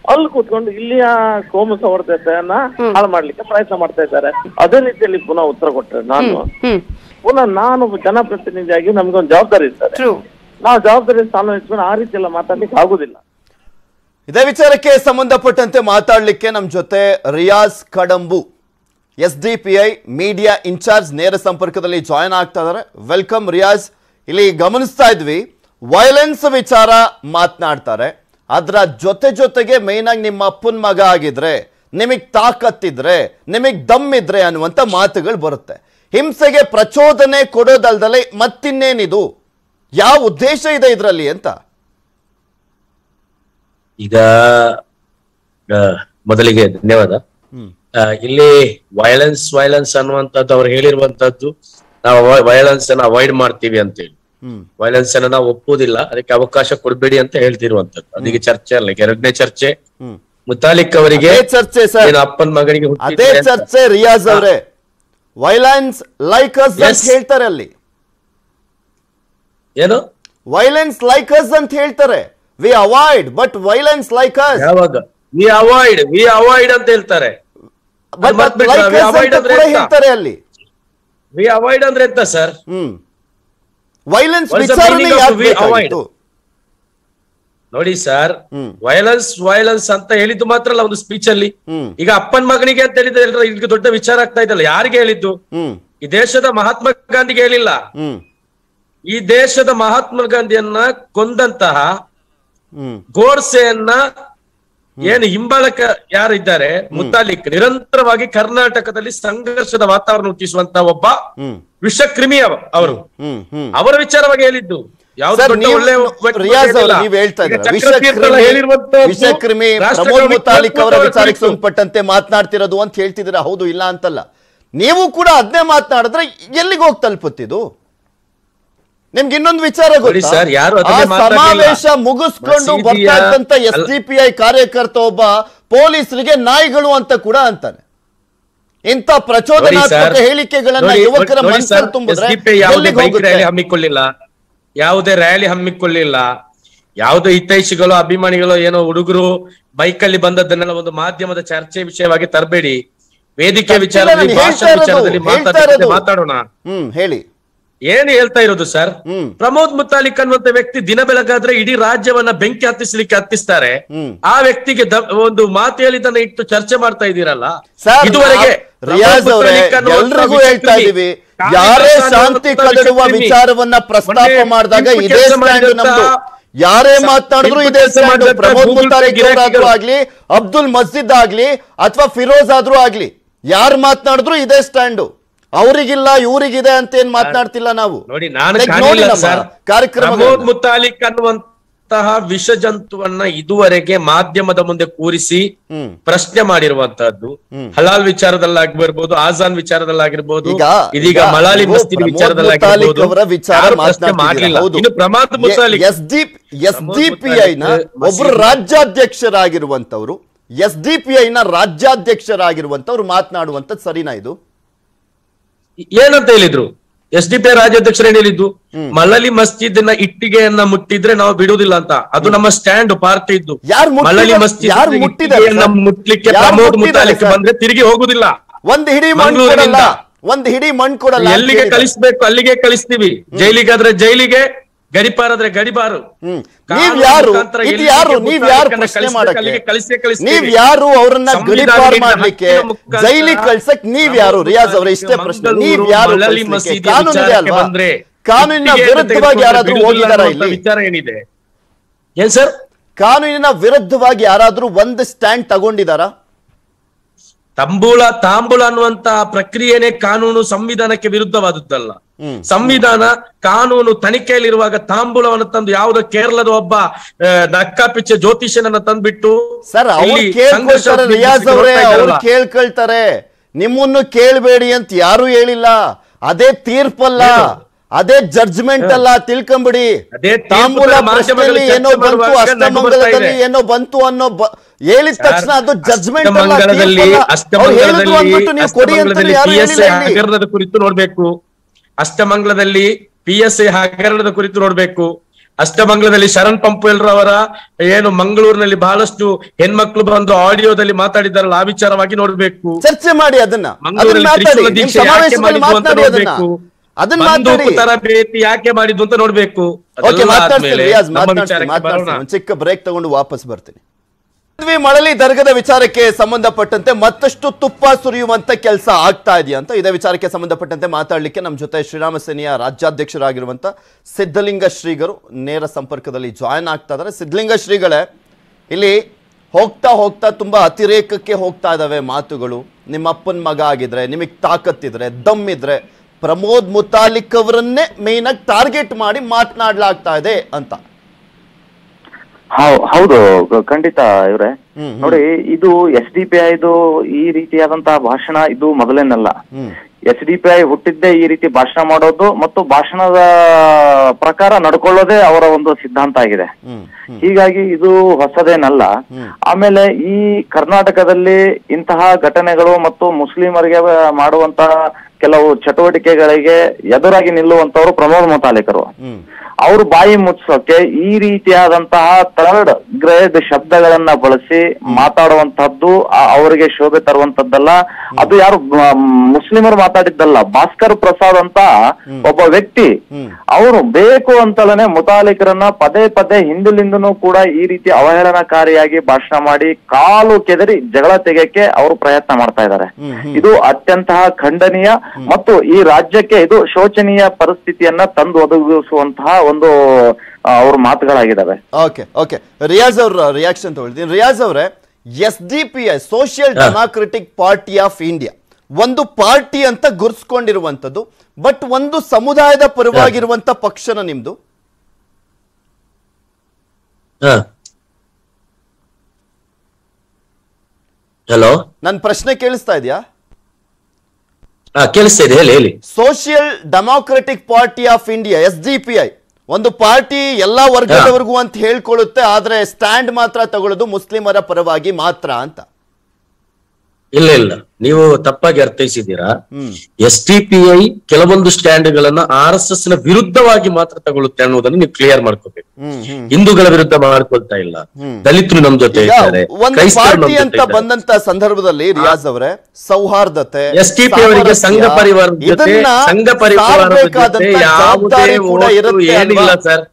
ಅಲ್ಲಿ ಕೂತ್ಕೊಂಡು ಇಲ್ಲಿಯ ಕೋಮು ಸೌಹಾರ್ದತೆಯನ್ನ ಹಾಳು ಮಾಡ್ಲಿಕ್ಕೆ ಪ್ರಯತ್ನ ಮಾಡ್ತಾ ಇದ್ದಾರೆ ಅದೇ ರೀತಿಯಲ್ಲಿ ಪುನಃ ಉತ್ತರ ಕೊಟ್ಟರೆ ನಾನು ಹ್ಮ್ ಪುನಃ ನಾನು ಜನಪ್ರತಿನಿಧಿಯಾಗಿ ನಮ್ಗೊಂದು ಜವಾಬ್ದಾರಿ ಇರ್ತದೆ ಟ್ರೂ ನಾವು ಜವಾಬ್ದಾರಿ ಸ್ಥಾನ ಇಟ್ಕೊಂಡು ಆ ರೀತಿ ಎಲ್ಲ ಮಾತಾಡ್ಲಿಕ್ಕೆ ಆಗುದಿಲ್ಲ ಇದೇ ವಿಚಾರಕ್ಕೆ ಸಂಬಂಧಪಟ್ಟಂತೆ ಮಾತಾಡಲಿಕ್ಕೆ ನಮ್ಮ ಜೊತೆ Riyaz Kadambu S D P I media in charge ನೇರ ಸಂಪರ್ಕದಲ್ಲಿ ಜಾಯ್ನ್ ಆಗ್ತಾ ಇದ್ದಾರೆ ವೆಲ್ಕಮ್ ರಿಯಾಜ್ ಇಲ್ಲಿ ಗಮನಿಸ್ತಾ ಇದ್ವಿ ವೈಲೆನ್ಸ್ ವಿಚಾರ ಮಾತನಾಡ್ತಾರೆ ಅದರ ಜೊತೆ ಜೊತೆಗೆ ಮೇನ್ ಆಗಿ ನಿಮ್ಮ ಅಪ್ಪನ ಮಗ ಆಗಿದ್ರೆ ನಿಮಗ್ ತಾಕತ್ತಿದ್ರೆ ನಿಮಗ್ ದಮ್ ಇದ್ರೆ ಅನ್ನುವಂಥ ಮಾತುಗಳು ಬರುತ್ತೆ ಹಿಂಸೆಗೆ ಪ್ರಚೋದನೆ ಕೊಡೋದಲ್ದಲೆ ಮತ್ತಿನ್ನೇನಿದು ಯಾವ ಉದ್ದೇಶ ಇದೆ ಇದರಲ್ಲಿ ಅಂತ ಈಗ ಆ, ಮೊದಲಿಗೆ ಧನ್ಯವಾದ ಆ, ಇಲ್ಲಿ ವೈಲೆನ್ಸ್ ವೈಲೆನ್ಸ್ ಅನ್ನುವಂಥದ್ದು ಅವ್ರು ಹೇಳಿರುವಂತದ್ದು ನಾವು ವೈಲೆನ್ಸ್ ಅನ್ನ ಅವಾಯ್ಡ್ ಮಾಡ್ತೀವಿ ಅಂತ ಹೇಳಿ ವೈಲೆನ್ಸ್ ಅನ್ನ ನಾವು ಒಪ್ಪುವುದಿಲ್ಲ ಅದಕ್ಕೆ ಅವಕಾಶ ಕೊಡ್ಬೇಡಿ ಅಂತ ಹೇಳ್ತಿರುವಂತದ್ದು ಅದಕ್ಕೆ ಚರ್ಚೆ ಅಲ್ಲ ಈಗ ಎರಡನೇ ಚರ್ಚೆ ಮುತಾಲಿಕ್ ಅವರಿಗೆ ಅದೇ ಚರ್ಚೆ ಸರ್ ಏನು ಅಪ್ಪನ ಮಗನಿಗೆ ಅದೇ ಹುಟ್ಟಿದ್ರೆ ಅಂತ. ಚರ್ಚೆ ರಿಯಾಜ್ ಅವರೇ ವೈಲೆನ್ಸ್ ಲೈಕ್ ಅಸ್ ಅಂತ Yes. ಹೇಳ್ತಾರೆ ಅಲ್ಲಿ ಏನು ವೈಲೆನ್ಸ್ ಲೈಕ್ ಅಸ್ ಅಂತ ಹೇಳ್ತಾರೆ we avoid but violence like us ಯಾವಾಗ ವಿ ಅವಾಯ್ಡ್ ವಿ ಅವಾಯ್ಡ್ ಅಂತ ಹೇಳ್ತಾರೆ ಬಟ್ ಮತ್ತ್ ಬಿಟ್ರೆ ಲೈಕ್ we ಅಸ್ avoid ಅಂತ ಅಂದ್ರೆ ಕೂಡ ಎಂತ? ಹೇಳ್ತಾರೆ ಅಲ್ಲಿ ವಿ ಅವಾಯ್ಡ್ ಅಂದ್ರೆ ಎಂತ sir hmm violence What is the ವಿಚಾರನೆ meaning of ಯಾಕೆ we ಬೇಕಾಗಿತ್ತು ನೋಡಿ ಸರ್ ಹ್ಮ್. ವೈಲೆನ್ಸ್ ವೈಲೆನ್ಸ್ ಅಂತ ಹೇಳಿದ್ದು ಮಾತ್ರ ಅಲ್ಲ ಒಂದು ಸ್ಪೀಚ್ ಅಲ್ಲಿ ಹ್ಮ್. ಈಗ ಅಪ್ಪನ್ ಮಗನಿಗೆ ಅಂತ ಹೇಳಿದ್ರೆ ಎಲ್ರು ಈಗ ದೊಡ್ಡ ವಿಚಾರ ಆಗ್ತಾ ಇದಲ್ಲ ಯಾರಿಗೆ ಹೇಳಿದ್ದು ಹ್ಮ್ ಈ ದೇಶದ ಮಹಾತ್ಮ ಗಾಂಧಿಗೆ ಹೇಳಿಲ್ಲ ಹ್ಮ್ ಈ ದೇಶದ ಮಹಾತ್ಮ ಗಾಂಧಿಯನ್ನ ಕೊಂದಂತಹ ಹ್ಮ್ ಗೋಡ್ಸೆಯನ್ನ ಏನು ಹಿಂಬಾಲಕ ಯಾರಿದ್ದಾರೆ ಮುತಾಲಿಕ್ ನಿರಂತರವಾಗಿ ಕರ್ನಾಟಕದಲ್ಲಿ ಸಂಘರ್ಷದ ವಾತಾವರಣ ಹುಟ್ಟಿಸುವಂತ ಒಬ್ಬ ಹ್ಮ್ ವಿಷಕ್ರಿಮಿ ಅವ ಅವರು ಹ್ಮ್ ಹ್ಮ್ ಅವರ ವಿಚಾರವಾಗಿ ಹೇಳಿದ್ದು ಯಾವ್ದು ಸರ್, ದೊಡ್ಡ ನೀವು- ಒಳ್ಳೆ ವ್ಯಕ್ತಿ ರಿಯಾಜ್ ಅವರು ಹೇಳಿಲ್ಲ. ನೀವು ಹೇಳ್ತಾ ಈಗ ಇದ್ದೀರಾ ಚಕ್ರತೀರ್ಥ ವಿಷಕ್ರಿಮಿ ಹೇಳಿರುವಂತಹದ್ದು ವಿಷಕ್ರಿಮಿ ರಾಷ್ಟ್ರಕವಿ ಪ್ರಮೋದ್ ಮುತಾಲಿಕ್ ಅವರ ಕುವೆಂಪು ವಿಚಾರಕ್ಕೆ ಕುರಿತು. ಸಂಬಂಧಪಟ್ಟಂತೆ ಮಾತನಾಡ್ತಿರೋದು ಅಂತ ಹೇಳ್ತಿದ್ದೀರಾ ಹೌದು ಇಲ್ಲ ಅಂತಲ್ಲ ನೀವು ಕೂಡ ಅದನ್ನೇ ಮಾತನಾಡಿದ್ರೆ ಎಲ್ಲಿಗೆ ಹೋಗಿ ತಲುಪುತ್ತಿದು ನಿಮ್ಗೆ ಇನ್ನೊಂದು ವಿಚಾರ ನೋಡಿ ಗೊತ್ತಾ ಸರ್, ಯಾರು ಆ ಅದನ್ನೇ ಮಾತಾಡ್ಲಿಲ್ಲ. ಸಮಾವೇಶ ಮುಗಿಸ್ಕೊಂಡು ಮಸೀದಿಯ- ಬರ್ತಾ ಇದ್ದಂತ ಎಸ್ ಅಲ್ಲ- ಡಿ ಪಿ ಐ ಕಾರ್ಯಕರ್ತ ಒಬ್ಬ ಪೊಲೀಸರಿಗೆ ನಾಯಿಗಳು ಅಂತ ಕೂಡ ಅಂತಾನೆ ಇಂಥ ಪ್ರಚೋದನಾತ್ಮಕ ಸರ್, ಹೇಳಿಕೆಗಳನ್ನ ನೋಡಿ, ಯುವಕರ ನೋಡಿ ಮನಸ್ಸಲ್ಲಿ ಸರ್, ತುಂಬಿದ್ರೆ SDPI ಯಾವುದೇ ಎಲ್ಲಿಗೆ ಬೈಕ್ ಹೋಗುತ್ತೆ? ರ್ಯಾಲಿ ಹಮ್ಮಿಕೊಳ್ಳಿಲ್ಲ ಯಾವುದೇ ರ್ಯಾಲಿ ಹಮ್ಮಿಕೊಳ್ಳಿಲ್ಲ ಯಾವುದೇ ಹಿತೈಷಿಗಳು ಅಭಿಮಾನಿಗಳು ಏನೋ ಹುಡುಗರು ಬೈಕ್ ಅಲ್ಲಿ ಬಂದದ್ದನ್ನೆಲ್ಲ ಒಂದು ಮಾಧ್ಯಮದ ಚರ್ಚೆ ವಿಷಯವಾಗಿ ತರಬೇಡಿ ವೇದಿಕೆ ಚರ್ಚೆ ವಿಚಾರದಲ್ಲಿ ನಾನು ಹೇಳ್ತಾ ಭಾಷಣ ಇರೋದು, ವಿಚಾರದಲ್ಲಿ ಹೇಳ್ತಾ ಮಾತಾಡ ಇರೋದು. ಮಾತಾಡೋಣ ಹ್ಮ್ ಹೇಳಿ ಏನ್ ಹೇಳ್ತಾ ಇರೋದು ಸರ್ ಹ್ಮ್. ಪ್ರಮೋದ್ ಮುತಾಲಿಕ್ ಅನ್ನುವಂತ ವ್ಯಕ್ತಿ ದಿನ ಬೆಳಗಾದ್ರೆ ಇಡೀ ರಾಜ್ಯವನ್ನ ಬೆಂಕಿ ಹತ್ತಿಸ್ಲಿಕ್ಕೆ ಹತ್ತಿಸ್ತಾರೆ ಹ್ಮ್. ಆ ವ್ಯಕ್ತಿಗೆ ದ- ಒಂದು ಮಾತು ಹೇಳಿದ್ದನ್ನ ಇಟ್ಟು ಚರ್ಚೆ ಮಾಡ್ತಾ ಇದ್ದೀರಲ್ಲ ಸರ್ ಇದುವರೆಗೆ ನಾ- ರಿಯಾಜ್ ಪ್ರಮೋದ್ ಅವರೇ ಮುತಾಲಿಕ್ ಅನ್ನುವಂತ ಎಲ್ರಿಗೂ ಹೇಳ್ತಾ ವಿಷಕ್ರಿಮಿ, ಇದೀವಿ ಕಾಳಿದಾಸ ಯಾರೇ ಅನ್ನುವಂತ ಶಾಂತಿ ಕದಡುವ ವಿಷಕ್ರಿಮಿ, ವಿಚಾರವನ್ನ ಪ್ರಸ್ತಾಪ ಮೊನ್ನೆ ಮಾಡಿದಾಗ ಟಿಪ್ಪು ಇದೇ ಕೆಲಸ ಸ್ಟ್ಯಾಂಡ್ ಮಾಡಿದಂತ ನಮ್ದು ಯಾರೇ ಸ- ಮಾತನಾಡಿದ್ರು ಟಿಪ್ಪು ಇದೇ ಕೆಲಸ ಸ್ಟ್ಯಾಂಡ್ ಮಾಡಿದಂತ ಪ್ರಮೋದ್ ಗೂಗಲ್ ಮುತಾಲಿಕ್ ಪೇ ಅವರಾದ್ರೂ ಗಿರಾಕಿಗಳು. ಆಗ್ಲಿ ಅಬ್ದುಲ್ ಮಸ್ಜಿದ್ ಆಗ್ಲಿ ಅಥವಾ ಫಿರೋಜ್ ಆದ್ರೂ ಆಗ್ಲಿ ಯಾರು ಮಾತನಾಡಿದ್ರು ಇದೇ ಸ್ಟ್ಯಾಂಡು ಅವರಿಗಿಲ್ಲ ಇವರಿಗಿದೆ ಅಂತ ಏನ್ ಮಾತನಾಡ್ತಿಲ್ಲ ನಾವು ನೋಡಿ ನಾನು ಅದಕ್ಕೆ ಕಾಣಿಲ್ಲ ನೋಡಿ ನಮ್ಮ ಸರ್ ಕಾರ್ಯಕ್ರಮಗಳನ್ನ. ಪ್ರಮೋದ್ ಮುತಾಲಿಕ್ ಅನ್ನುವಂತಹ ವಿಷ ಜಂತುವನ್ನ ಇದುವರೆಗೆ ಮಾಧ್ಯಮದ ಮುಂದೆ ಕೂರಿಸಿ ಹ್ಮ್. ಪ್ರಶ್ನೆ ಮಾಡಿರುವಂತಹದ್ದು ಹಲಾಲ್ ವಿಚಾರದಲ್ಲಾಗಿರ್ಬೋದು ಆಜಾನ್ ವಿಚಾರದಲ್ಲಾಗಿರ್ಬೋದು ಈಗ ಇದೀಗ ಈಗ ಮಲಾಲಿ ನೀವು ಮಸ್ಜಿದ್ ಪ್ರಮೋದ್ ವಿಚಾರದಲ್ಲಾಗಿರ್ಬೋದು ಮುತಾಲಿಕ್ ಅವರ ವಿಚಾರ ಯಾರು ಪ್ರಶ್ನೆ ಮಾತನಾಡ್ತಿದ್ದೀರಾ. ಮಾಡ್ಲಿಲ್ಲ ಹೌದು. ಇನ್ನು Pramod Muthalik S D S Pramod D P ಐನ ಮುತಾಲಿಕ್ ಒಬ್ರು ಮಸೀದಿ- ರಾಜ್ಯಾಧ್ಯಕ್ಷರಾಗಿರುವಂತವ್ರು ಎಸ್ ಡಿ ಪಿ ಐನ ರಾಜ್ಯಾಧ್ಯಕ್ಷರಾಗಿರುವಂತವ್ರು ಮಾತನಾಡುವಂತದ್ದು ಸರಿನಾ ಇದು ಏನಂತ ಹೇಳಿದ್ರು ಎಸ್ ಡಿ ಪಿ ರಾಜ್ಯಾಧ್ಯಕ್ಷರು ಏನ್ ಹೇಳಿದ್ದು ಮಲ್ಲಲಿ ಮಸ್ಜಿದ್ ನ ಇಟ್ಟಿಗೆಯನ್ನ ಮುಟ್ಟಿದ್ರೆ ನಾವು ಬಿಡುವುದಿಲ್ಲ ಅಂತ ಅದು ನಮ್ಮ ಸ್ಟ್ಯಾಂಡ್ ಪಾರ್ಟಿ ಇದ್ದು ಯಾರ್ ಮುಟ್ಟಿದ- ಮಲ್ಲಲಿ ಮಸ್ಜಿದ್ ಯಾರ್ ಮುಟ್ಟಿದ್ದಾರೆ ಇಟ್ಟಿಗೆಯನ್ನ ಸರ್? ಮುಟ್ಲಿಕ್ಕೆ ಯಾರ್ ಪ್ರಮೋದ್ ಮುಟ್ಟಿದ್ದಾರೆ ಮುತಾಲಿಕ್ ಸರ್? ಬಂದ್ರೆ ತಿರುಗಿ ಹೋಗುದಿಲ್ಲ ಒಂದ್ ಹಿಡಿ ಮಣ್ಣು ಮಂಗಳೂರಿನಿಂದ. ಕೊಡಲ್ಲ ಒಂದ್ ಹಿಡಿ ಮಣ್ಣು ಕೊಡಲ್ಲ ಅಂತ ಎಲ್ಲಿಗೆ ಹೇಳಿದ್ದಾರೆ. ಕಳಿಸ್ಬೇಕು ಅಲ್ಲಿಗೆ ಕಳಿಸ್ತೀವಿ ಜೈಲಿಗಾದ್ರೆ ಜೈಲಿಗೆ ಗಡಿಪಾರಾದ್ರೆ ಗಡಿಪಾರು ಹ್ಮ್. ಕಾನೂನು ನೀವ್ ಯಾರು ಮುಖಾಂತರ ಇದು ಎಲ್ಲಿಗೆ ಯಾರು ನೀವ್ ಯಾರು ಮುತಾಲಿಕನ್ನ ಪ್ರಶ್ನೆ ಕಳಿಸ್ಬೇಕು, ಮಾಡಕ್ಕೆ ಅಲ್ಲಿಗೆ ಕಳಿಸೇ ಕಳಿಸ್ತೀವಿ. ನೀವ್ ಯಾರು ಅವ್ರನ್ನ ಸಂವಿಧಾನ ಗಡಿಪಾರ್ ನೀಡಿದ ಮಾಡ್ಲಿಕ್ಕೆ ಹಕ್ಕಿನ ಮುಖಾಂತರ ಜೈಲಿಗೆ ಕಳ್ಸಕ್ ನೀವ್ ಯಾರು ರಿಯಾಜ್ ಅವರ ಇಷ್ಟೇ ಪ್ರಶ್ನೆ ನೀವ್ ಮಂಗಳೂರು ಯಾರು ಮಲ್ಲಲಿ ಕಳ್ಸ್ಲಿಕ್ಕೆ? ಮಸೀದಿ ಕಾನೂನು ಇದೆ ವಿಚಾರಕ್ಕೆ ಅಲ್ವಾ ಬಂದ್ರೆ ಕಾನೂನಿನ ಇಟ್ಟಿಗೆಯನ್ನು ವಿರುದ್ಧವಾಗಿ ತೆಗೆದುಕೊಂಡು ಯಾರಾದ್ರೂ ಬಿಡುವುದಿಲ್ಲ ಹೋಗಿದಾರಾ ಅನ್ನುವಂಥ ಇಲ್ಲಿ ವಿಚಾರ ಏನಿದೆ ಏನ್ ಸರ್ ಕಾನೂನಿನ ವಿರುದ್ಧವಾಗಿ ಯಾರಾದ್ರೂ ಒಂದು ಸ್ಟ್ಯಾಂಡ್ ತಗೊಂಡಿದಾರಾ ತಂಬೂಲ ತಾಂಬೂಲ ಅನ್ನುವಂತ ಪ್ರಕ್ರಿಯೆನೇ ಕಾನೂನು ಸಂವಿಧಾನಕ್ಕೆ ವಿರುದ್ಧವಾದದ್ದಲ್ಲ ಸಂವಿಧಾನ ಕಾನೂನು ತನಿಖೆಯಲ್ಲಿರುವಾಗ ತಾಂಬೂಲವನ್ನು ತಂದು ಯಾವುದೋ ಕೇರಳದ ಒಬ್ಬ ಆ, ನಕ್ಕಾಪಿಚ್ಚೆ ಜ್ಯೋತಿಷನನ್ನ ತಂದ್ಬಿಟ್ಟು ಸರ್ ಅವ್ರು ಇಲ್ಲಿ ಸಂಘರ್ಷ ಕೇಳ್ಕೊಳ್ತಾರೆ ಉದ್ರೇಕಿಸಿ ರಿಯಾಜ್ ಅವರೇ ನೋಡ್ತಾ ಅವ್ರು ಇದ್ದಾರಲ್ಲ. ಕೇಳ್ಕೊಳ್ತಾರೆ ನಿಮ್ಮನ್ನು ಕೇಳ್ಬೇಡಿ ಅಂತ ಯಾರು ಹೇಳಿಲ್ಲ ಅದೇ ತೀರ್ಪಲ್ಲ ಏನು? ಅದೇ ಜಡ್ಜ್ಮೆಂಟ್ ಅಲ್ಲ ತಿಳ್ಕೊಂಬಿಡಿ ಅದೇ ತೀರ್ಪು ತಾಂಬೂಲ ತರ ಪ್ರಶ್ನೆಯಲ್ಲಿ ಮಾಧ್ಯಮದಲ್ಲಿ ಏನೋ ಚರ್ಚೆ ಬಂತು ಮಾಡುವಾಗ ನಗು ಬರ್ತಾ ಅಷ್ಟಮಂಗಲದಲ್ಲಿ ಇದೆ. ಏನೋ ಬಂತು ಅನ್ನೋ ಬ- ಹೇಳಿದ ತಕ್ಷಣ ಅದು ಜಡ್ಜ್ಮೆಂಟ್ ಅಲ್ಲ ಅಷ್ಟಮಂಗಲದಲ್ಲಿ ತೀರ್ಪಲ್ಲ. ಅವ್ರು ಹೇಳಿದ್ರು ಅಷ್ಟಮಂಗಲದಲ್ಲಿ ಅಂದ್ಬಿಟ್ಟು ನೀವು ಕೊಡಿ ಅಂತ ಅಷ್ಟಮಂಗಲದಲ್ಲಿ ಯಾರು ಪಿ ಎಸ್ ಹೇಳಿಲ್ಲ ಇಲ್ಲಿ. ಹಗರಣದ ಕುರಿತು ನೋಡ್ಬೇಕು ಅಷ್ಟಮಂಗಲದಲ್ಲಿ ಪಿ ಎಸ್ ಐ ಹಗರಣದ ಕುರಿತು ನೋಡ್ಬೇಕು ಅಷ್ಟಮಂಗಲದಲ್ಲಿ ಶರಣ್ ಪಂಪುಲ್ರವರ ಏನು ಮಂಗಳೂರಿನಲ್ಲಿ ಬಹಳಷ್ಟು ಹೆಣ್ಮಕ್ಳು ಬಂದು ಆಡಿಯೋದಲ್ಲಿ ಮಾತಾಡಿದಾರಲ್ಲ ಆ ವಿಚಾರವಾಗಿ ನೋಡ್ಬೇಕು ಚರ್ಚೆ ಮಾಡಿ ಅದನ್ನ ಅದನ್ನ ಮಂಗಳೂರಲ್ಲಿ ಮಾತಾಡಿ ತ್ರಿಶೂಲ ನಿಮ್ ದೀಕ್ಷೆ ಯಾಕೆ ಸಮಾವೇಶದಲ್ಲಿ ಮಾಡಿದ್ದು ಅಂತ ಮಾತನಾಡಿ ಅದನ್ನ ನೋಡ್ಬೇಕು ಅದನ್ನ ಬಂದೂಕು ಮಾತಾಡಿ ತರಬೇತಿ ಯಾಕೆ ಮಾಡಿದ್ದು ಅಂತ ನೋಡ್ಬೇಕು ಓಕೆ ಅದೆಲ್ಲ ಮಾತಾಡ್ತೀನಿ ಆದ್ಮೇಲೆ ರಿಯಾಜ್ ನಮ್ಮ ಮಾತಾಡ್ತೀನಿ ವಿಚಾರಕ್ಕೆ ಮಾತಾಡ್ತೀನಿ ಬರೋಣ. ಒಂದು ಚಿಕ್ಕ ಬ್ರೇಕ್ ತಗೊಂಡು ವಾಪಸ್ ಬರ್ತೀನಿ ಮದ್ವೆ ಮಳಲಿ ದರ್ಗದ ವಿಚಾರಕ್ಕೆ ಸಂಬಂಧಪಟ್ಟಂತೆ ಮತ್ತಷ್ಟು ತುಪ್ಪ ಸುರಿಯುವಂತ ಕೆಲಸ ಆಗ್ತಾ ಇದೆಯಾ ಅಂತ ಇದೇ ವಿಚಾರಕ್ಕೆ ಸಂಬಂಧಪಟ್ಟಂತೆ ಮಾತಾಡ್ಲಿಕ್ಕೆ ನಮ್ಮ ಜೊತೆ ಶ್ರೀರಾಮ ಸೇನೆಯ ರಾಜ್ಯಾಧ್ಯಕ್ಷರಾಗಿರುವಂತ ಸಿದ್ಧಲಿಂಗ ಶ್ರೀಗರು ನೇರ ಸಂಪರ್ಕದಲ್ಲಿ ಜಾಯ್ನ್ ಆಗ್ತಾ ಇದ್ದಾರೆ ಸಿದ್ಧಲಿಂಗ ಶ್ರೀಗಳೇ ಇಲ್ಲಿ ಹೋಗ್ತಾ ಹೋಗ್ತಾ ತುಂಬಾ ಅತಿರೇಕಕ್ಕೆ ಹೋಗ್ತಾ ಇದಾವೆ ಮಾತುಗಳು ನಿಮ್ಮ ಅಪ್ಪನ ಮಗ ಆಗಿದ್ರೆ ನಿಮಗೆ ತಾಕತ್ತಿದ್ರೆ ದಮ್ ಇದ್ರೆ ಪ್ರಮೋದ್ ಮುತಾಲಿಕ್ ಅವರನ್ನೇ ಮೇನ್ ಆಗಿ ಟಾರ್ಗೆಟ್ ಮಾಡಿ ಮಾತನಾಡ್ಲಾಗ್ತಾ ಇದೆ ಅಂತ ಹೌ- ಹೌದು ಗ- ಖಂಡಿತ ಇವ್ರೆ ಹ್ಮ್, ಹ್ಮ್. ನೋಡಿ ಇದು ಎಸ್ ಡಿ ಪಿ ಐದು ಈ ರೀತಿಯಾದಂತಹ ಭಾಷಣ ಇದು ಮೊದಲೇನಲ್ಲ ಹ್ಮ್ ಎಸ್ ಡಿ ಪಿ ಐ ಹುಟ್ಟಿದ್ದೇ ಈ ರೀತಿ ಭಾಷಣ ಮಾಡೋದು ಮತ್ತು ಭಾಷಣದ ಪ್ರಕಾರ ನಡ್ಕೊಳ್ಳೋದೇ ಅವರ ಒಂದು ಸಿದ್ಧಾಂತ ಆಗಿದೆ ಹ್ಮ್ ಹ್ಮ್ ಹೀಗಾಗಿ ಇದು ಹೊಸದೇನಲ್ಲ ಹ್ಮ್. ಆಮೇಲೆ ಈ ಕರ್ನಾಟಕದಲ್ಲಿ ಇಂತಹ ಘಟನೆಗಳು ಮತ್ತು ಮುಸ್ಲಿಮರಿಗೆ ಮಾಡುವಂತಹ ಕೆಲವು ಚಟುವಟಿಕೆಗಳಿಗೆ ಎದುರಾಗಿ ನಿಲ್ಲುವಂತವರು ಪ್ರಮೋದ್ ಮುತಾಲಿಕರು ಹ್ಮ್ ಅವರು ಬಾಯಿ ಮುಚ್ಚೋಕೆ ಈ ರೀತಿಯಾದಂತಹ ಥರ್ಡ್ ಗ್ರೇಡ್ ಶಬ್ದಗಳನ್ನ ಬಳಸಿ ಮಾತಾಡುವಂತಹದ್ದು ಆ- ಅವರಿಗೆ ಶೋಭೆ ತರುವಂತದ್ದಲ್ಲ ಅದು ಯಾರು ಮ- ಮುಸ್ಲಿಮರು ಮಾತಾಡಿದ್ದಲ್ಲ ಭಾಸ್ಕರ್ ಪ್ರಸಾದ್ ಅಂತ ಒಬ್ಬ ವ್ಯಕ್ತಿ ಹ್ಮ್. ಅವರು ಬೇಕು ಅಂತಲೇ ಮುತಾಲಿಕರನ್ನ ಪದೇ ಪದೇ ಹಿಂದಿಲಿಂದನೂ ಕೂಡ ಈ ರೀತಿ ಅವಹೇಳನಕಾರಿಯಾಗಿ ಭಾಷಣ ಮಾಡಿ ಕಾಲು ಕೆದರಿ ಜಗಳ ತೆಗೆಯಕ್ಕೆ ಅವರು ಪ್ರಯತ್ನ ಮಾಡ್ತಾ ಇದ್ದಾರೆ ಹ್ಮ್, ಹ್ಮ್. ಇದು ಅತ್ಯಂತ ಖಂಡನೀಯ ಮತ್ತು ಈ ರಾಜ್ಯಕ್ಕೆ ಇದು ಶೋಚನೀಯ ಪರಿಸ್ಥಿತಿಯನ್ನ ತಂದು ಒದಗಿಸುವಂತಹ ಒಂದು ಆ, ಅವ್ರ ಮಾತುಗಳಾಗಿದ್ದಾವೆ ಓಕೆ ಓಕೆ ರಿಯಾಜ್ ಅವ್ರ ರಿಯಾಕ್ಷನ್ ತಗೊಳ್ತೀನಿ ರಿಯಾಜ್ ಅವರೇ S D P I social democratic party of India ಒಂದು ಪಾರ್ಟಿ ಅಂತ ಗುರ್ಸ್ಕೊಂಡಿರುವಂತದ್ದು ಬಟ್ ಒಂದು ಸಮುದಾಯದ ಪರವಾಗಿರುವಂತ ಪಕ್ಷನ ನಿಮ್ದು ಹ ಹಲೋ ನನ್ನ ಪ್ರಶ್ನೆ ಕೇಳಿಸ್ತಾ ಇದೆಯಾ ಹಾ ಕೇಳಿಸ್ತಾ ಇದೆ ಹೇಳಿ ಹೇಳಿ social democratic party of India S D P I ಒಂದು ಪಾರ್ಟಿ ಎಲ್ಲಾ ವರ್ಗದವರಿಗೂ ಅಂತ ಹೇಳ್ಕೊಳ್ಳುತ್ತೆ ಆದ್ರೆ ಸ್ಟ್ಯಾಂಡ್ ಮಾತ್ರ ತಗೊಳ್ಳೋದು ಮುಸ್ಲಿಮರ ಪರವಾಗಿ ಮಾತ್ರ ಅಂತ ಇಲ್ಲ ಇಲ್ಲ ನೀವು ತಪ್ಪಾಗಿ ಅರ್ಥೈಸಿದ್ದೀರಾ ಹ್ಮ್ ಎಸ್ ಟಿ ಪಿ ಐ ಕೆಲವೊಂದು ಸ್ಟ್ಯಾಂಡ್ಗಳನ್ನ ಆರ್ ಎಸ್ ಎಸ್ ನ ವಿರುದ್ಧವಾಗಿ ಮಾತ್ರ ತಗೊಳುತ್ತೆ ಅನ್ನೋದನ್ನು ನೀವು ಕ್ಲಿಯರ್ ಮಾಡ್ಕೋಬೇಕು ಹ್ಮ್ ಹ್ಮ್ ಹಿಂದೂಗಳ ವಿರುದ್ಧ ಮಾಡ್ಕೊಳ್ತಾ ಇಲ್ಲ ಹ್ಮ್. ದಲಿತರು ನಮ್ ಜೊತೆ ಈಗ ಇದ್ದಾರೆ ಒಂದು ಕ್ರೈಸ್ತರು ನಮ್ ಪಾರ್ಟಿ ಜೊತೆ ಅಂತ ಇದ್ದಾರೆ. ಬಂದಂತ ಸಂದರ್ಭದಲ್ಲಿ ರಿಯಾಜ್ ಅವರೇ ಸೌಹಾರ್ದತೆ STP ಅವರಿಗೆ ಸಾಮರಸ್ಯ, ಸಂಘ ಪರಿವಾರದ ಜೊತೆ ಇದನ್ನ ಸಂಘ ಪರಿವಾರದ ಜೊತೆ ಸಾರ್ಬೇಕಾದಂತ ಯಾವುದೇ ಜವಾಬ್ದಾರಿ ಕೂಡ ಓಟು ಇರುತ್ತೆ ಏನಿಲ್ಲ ಅಲ್ವಾ? ಸರ್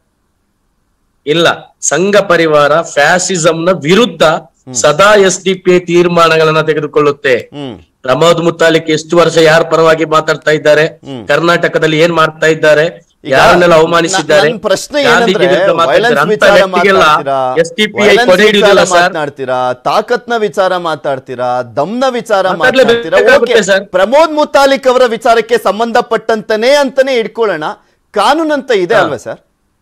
ಇಲ್ಲ ಸಂಘ ಪರಿವಾರ ಫ್ಯಾಸಿಸಂ ನ ವಿರುದ್ಧ ಸದಾ ಎಸ್ ಡಿ ಪಿ ತೀರ್ಮಾನಗಳನ್ನ ತೆಗೆದುಕೊಳ್ಳುತ್ತೆ ಹ್ಮ್ ಪ್ರಮೋದ್ ಮುತಾಲಿಕ್ ಎಷ್ಟು ವರ್ಷ ಯಾರ ಪರವಾಗಿ ಮಾತಾಡ್ತಾ ಇದ್ದಾರೆ ಕರ್ನಾಟಕದಲ್ಲಿ ಏನ್ ಮಾಡ್ತಾ ಇದ್ದಾರೆ ಈಗ ಯಾರನ್ನೆಲ್ಲ ಅವಮಾನಿಸಿದ್ದಾರೆ ನನ್ ಪ್ರಶ್ನೆ ಗಾಂಧೀಜಿ ಏನಂದ್ರೆ ವಿರುದ್ಧ ಮಾತಾಡಿದ್ದಾರೆ. ವೈಲೆನ್ಸ್ ಅಂತ ವಿಚಾರ ವ್ಯಕ್ತಿಗೆಲ್ಲ ಮಾತಾಡ್ತೀರಾ S T P I violence ಕೊಡೆ ಹಿಡಿಯೋದಿಲ್ಲ ವಿಚಾರ ಸರ್ ಮಾತನಾಡ್ತೀರಾ ತಾಕತ್ನ ವಿಚಾರ ಮಾತಾಡ್ತೀರಾ ದಮ್ನ ವಿಚಾರ ಮಾತಾಡ್ಲೇಬೇಕಾಗುತ್ತೆ ಮಾತಾಡ್ತೀರಾ ಓಕೆ ಸರ್. ಪ್ರಮೋದ್ ಮುತಾಲಿಕ್ ಅವರ ವಿಚಾರಕ್ಕೆ ಸಂಬಂಧಪಟ್ಟಂತನೇ ಅಂತಾನೆ ಇಟ್ಕೊಳ್ಳೋಣ ಕಾನೂನಂತ ಇದೆ ಹಾ. ಅಲ್ವಾ ಸರ್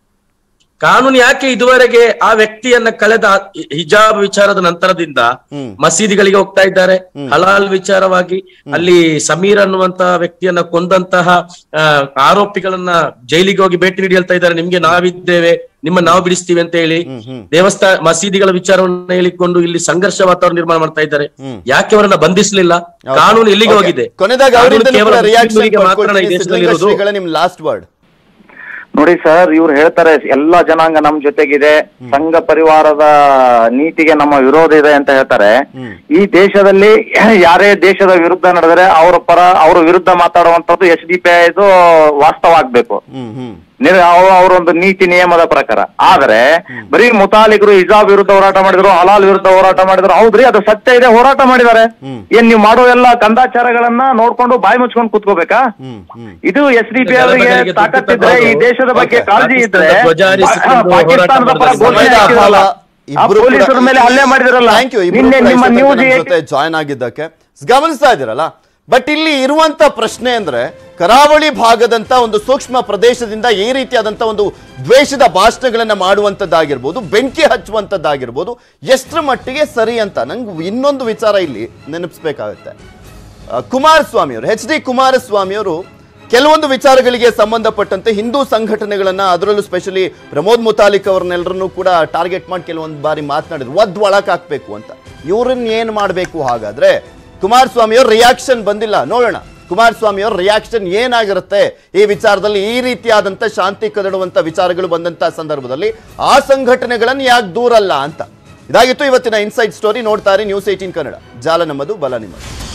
ಕಾನೂನು ಯಾಕೆ ಇದುವರೆಗೆ ಆ ವ್ಯಕ್ತಿಯನ್ನ ಕಳೆದ ಹಿಜಾಬ್ ವಿಚಾರದ ನಂತರದಿಂದ ಹ್ಮ್. ಮಸೀದಿಗಳಿಗೆ ಹೋಗ್ತಾ ಇದ್ದಾರೆ ಹಲಾಲ್ ವಿಚಾರವಾಗಿ ಅಲ್ಲಿ ಸಮೀರ್ ಅನ್ನುವಂತಹ ವ್ಯಕ್ತಿಯನ್ನ ಕೊಂದಂತಹ ಆ, ಆರೋಪಿಗಳನ್ನ ಜೈಲಿಗೆ ಹೋಗಿ ಭೇಟಿ ನೀಡಿ ಹೇಳ್ತಾ ಇದ್ದಾರೆ ನಿಮ್ಗೆ ನಾವಿದ್ದೇವೆ ನಿಮ್ಮ ನಾವು ಬಿಡಿಸ್ತೀವಿ ಅಂತ ಹೇಳಿ ದೇವಸ್ಥಾನ ಮಸೀದಿಗಳ ವಿಚಾರವನ್ನ ಹೇಳಿಕೊಂಡು ಇಲ್ಲಿ ಸಂಘರ್ಷ ವಾತಾವರಣ ನಿರ್ಮಾಣ ಮಾಡ್ತಾ ಇದ್ದಾರೆ ಯಾಕೆ ಅವರನ್ನ ಬಂಧಿಸಲಿಲ್ಲ ಕಾನೂನು ಎಲ್ಲಿಗೆ Okay. ಹೋಗಿದೆ ಕೊನೆದಾಗ ಕಾನೂನು ಅವರಿಂದ ಕೇವಲ ರಿಯಾಕ್ಷನ್ ಮುಸ್ಲಿಮರಿಗೆ ಮಾತ್ರ ಈ ದೇಶದಲ್ಲಿ ಇರೋದು ನಿಮ್ ಲಾಸ್ಟ್ ವರ್ಡ್ ನೋಡಿ ಸರ್ ಇವ್ರು ಹೇಳ್ತಾರೆ ಎಲ್ಲಾ ಜನಾಂಗ ನಮ್ ಜೊತೆಗಿದೆ ಸಂಘ ಪರಿವಾರದ ನೀತಿಗೆ ನಮ್ಮ ವಿರೋಧ ಇದೆ ಅಂತ ಹೇಳ್ತಾರೆ ಈ ದೇಶದಲ್ಲಿ ಯಾರೇ ದೇಶದ ವಿರುದ್ಧ ನಡೆದರೆ ಅವರ ಪರ ಅವರ ವಿರುದ್ಧ ಮಾತಾಡುವಂತದ್ದು ಎಸ್ ಡಿ ಪಿ ಐದು ವಾಸ್ತವ ಆಗ್ಬೇಕು ಹ್ಮ್ ಹ್ಮ್ ನಿರ್- ಅವ- ಅವರೊಂದು ನೀತಿ ನಿಯಮದ ಪ್ರಕಾರ ಆದ್ರೆ ಬರೀ ಮುತಾಲಿಕರು ಹಿಜಾಬ್ ವಿರುದ್ಧ ಹೋರಾಟ ಮಾಡಿದ್ರು ಹಲಾಲ್ ವಿರುದ್ಧ ಹೋರಾಟ ಮಾಡಿದ್ರು ಹೌದ್ರಿ ಅದು ಸತ್ಯ ಇದೆ ಹೋರಾಟ ಮಾಡಿದ್ದಾರೆ ಏನ್ ನೀವು ಮಾಡೋ ಎಲ್ಲ ಕಂದಾಚಾರಗಳನ್ನ ನೋಡ್ಕೊಂಡು ಬಾಯಿ ಮುಚ್ಕೊಂಡು ಕೂತ್ಕೋಬೇಕಾ ಹ್ಮ್ ಹ್ಮ್ ಇದು ಎಸ್ ಡಿ ಪಿ ಇದೆಲ್ಲ ಅವರಿಗೆ ಬದಲಿಗೆ ತಾಕತ್ತಿದ್ರೆ ಈ ದುಡ್ಡು ದೇಶದ ಬಗ್ಗೆ Okay. ಕಾಳಜಿ ಇದ್ರೆ ಪಾಕಿಸ್ತಾನದ ಧ್ವಜ ಹಾರಿಸಿಕೊಂಡು ಪಾ- ಪಾಕಿಸ್ತಾನದ ಪರ ಹೋರಾಟ ಘೋಷಣೆ ಸಮಯದ ಹಾಕಿದ್ರಲ್ಲ. ಅಭಾವ. ಆ ಇಬ್ರು ಕೂಡ- ಪೊಲೀಸರ ಮೇಲೆ ಹಲ್ಲೆ ಮಾಡಿದ್ರಲ್ಲ Thank you. ಇಬ್ರು ನಿನ್ನೆ ಕೂಡ ನಿಮ್ಮ ಇಷ್ಟೊತ್ತಲ್ಲಿ ನ್ಯೂಸ್ ನಮ್ಮ ಜೊತೆ ಜಾಯ್ನ್ ಆಗಿದ್ದಕ್ಕೆ ಗಮನಿಸ್ತಾ ಇದ್ದೀರಲ್ಲ ಬಟ್ ಇಲ್ಲಿ ಇರುವಂತ ಪ್ರಶ್ನೆ ಅಂದ್ರೆ ಕರಾವಳಿ ಭಾಗದಂತ ಒಂದು ಸೂಕ್ಷ್ಮ ಪ್ರದೇಶದಿಂದ ಈ ರೀತಿಯಾದಂತ ಒಂದು ದ್ವೇಷದ ಭಾಷಣಗಳನ್ನ ಮಾಡುವಂತದ್ದಾಗಿರ್ಬೋದು ಬೆಂಕಿ ಹಚ್ಚುವಂತದ್ದಾಗಿರ್ಬೋದು ಎಷ್ಟರ ಮಟ್ಟಿಗೆ ಸರಿ ಅಂತ ನಂಗೆ ಇನ್ನೊಂದು ವಿಚಾರ ಇಲ್ಲಿ ನೆನಪಿಸ್ಬೇಕಾಗತ್ತೆ ಆ, ಕುಮಾರಸ್ವಾಮಿ ಅವರು ಎಚ್ ಡಿ ಕುಮಾರಸ್ವಾಮಿ ಅವರು ಕೆಲವೊಂದು ವಿಚಾರಗಳಿಗೆ ಸಂಬಂಧಪಟ್ಟಂತೆ ಹಿಂದೂ ಸಂಘಟನೆಗಳನ್ನ ಅದರಲ್ಲೂ ಸ್ಪೆಷಲಿ ಪ್ರಮೋದ್ ಮುತಾಲಿಕ್ ಅವ್ರನ್ನೆಲ್ಲರನ್ನೂ ಕೂಡ ಟಾರ್ಗೆಟ್ ಮಾಡಿ ಕೆಲವೊಂದು ಬಾರಿ ಮಾತನಾಡಿದ್ರು ಒದ್ ಒಳಕ್ ಹಾಕ್ಬೇಕು ಅಂತ ಇವ್ರನ್ನ ಏನ್ ಮಾಡಬೇಕು ಹಾಗಾದ್ರೆ ಕುಮಾರಸ್ವಾಮಿ ಅವ್ರ ರಿಯಾಕ್ಷನ್ ಬಂದಿಲ್ಲ ನೋಡೋಣ ಕುಮಾರಸ್ವಾಮಿ ಅವರ ರಿಯಾಕ್ಷನ್ ಏನಾಗಿರುತ್ತೆ ಈ ವಿಚಾರದಲ್ಲಿ ಈ ರೀತಿಯಾದಂಥ ಶಾಂತಿ ಕದಡುವಂಥ ವಿಚಾರಗಳು ಬಂದಂಥ ಸಂದರ್ಭದಲ್ಲಿ ಆ ಸಂಘಟನೆಗಳನ್ನು ಯಾಕೆ ದೂರಲ್ಲ ಅಂತ ಇದಾಗಿತ್ತು ಇವತ್ತಿನ ಇನ್ಸೈಡ್ ಸ್ಟೋರಿ ನೋಡ್ತಾರೆ ನ್ಯೂಸ್ ಏಟೀನ್ ಕನ್ನಡ ಜಾಲ ನಮ್ಮದು ಬಲ ನಿಮ್ಮದು